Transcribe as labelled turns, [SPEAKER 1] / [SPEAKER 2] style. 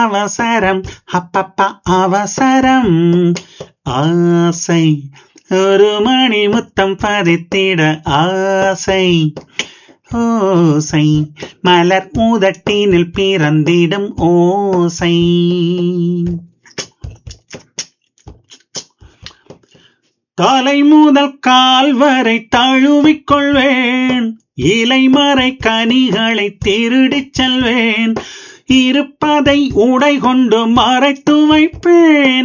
[SPEAKER 1] அவசரம் அப்பப்பா அவசரம் ஆசை ஒரு மணி முத்தம் பதித்திட ஆசை ஓசை மலர் ஊதட்டினில் பிறந்திடும் ஓசை தலை முதல் கால் வரை தழுவிக் கொள்வேன் இலை மறை கனிகளை திருடிச் செல்வேன் இருப்பதை உடை கொண்டு மறைத்து வைப்பேன்